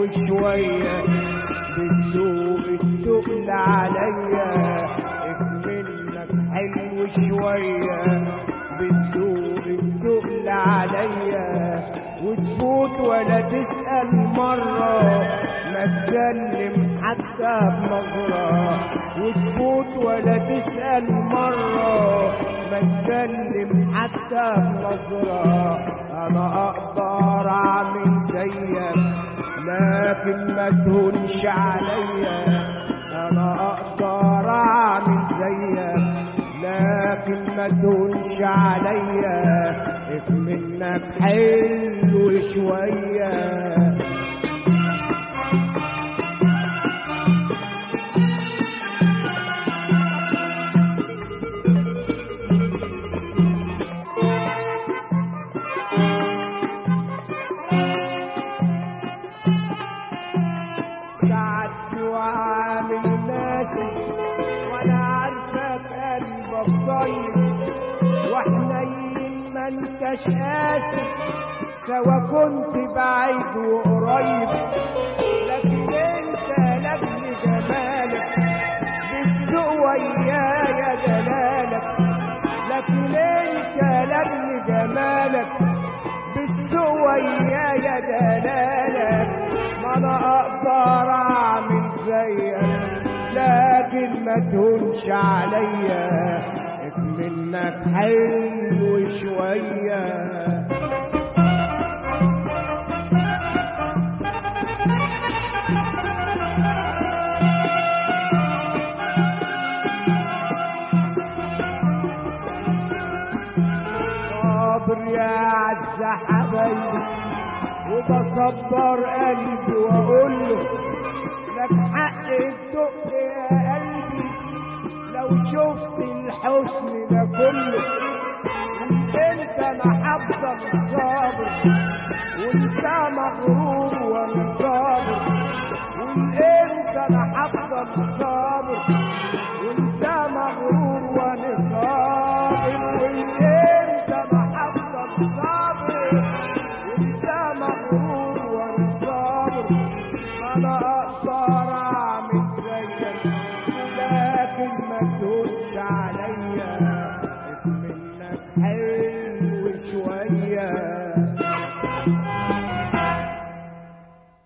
شوية بالسوق التقل عليا اكملك حلو شوية بالسوق التقل عليا وتفوت ولا تسأل مرة ما تسلم حتى بنظرة وتفوت ولا تسأل مرة ما تسلم حتى بنظرة أنا أقدر أعمل زيك لكن ما تهونش عليا أنا أقدر أعمل زيك لكن ما تهونش عليا منك حلو شويه قعدت وعامل ناسي وانا عارفه قلبك طيب وحنين ما انتش قاسي سوا كنت بعيد وقريب لكن انت لاجل جمالك بالذوق ويايا جلالك لكن انت لاجل جمالك بالذوق ويايا دلالك ما انا اقدر اعمل زيك لكن ما تهونش عليا منك حلو شويه صابر يا عز حبايبي وبصبر قلبي واقول له لك حق الدق يا قلبي لو شفت الحسن ده كله انت انا هفضل صابر وانت مغرور وانا صابر وانت انا هفضل صابر وانت مغرور وانا صابر وانت انا هفضل صابر وانت مغرور وانا صابر انا اقدر اعمل زيك لكن ما تهونش عليا منك حلو شويه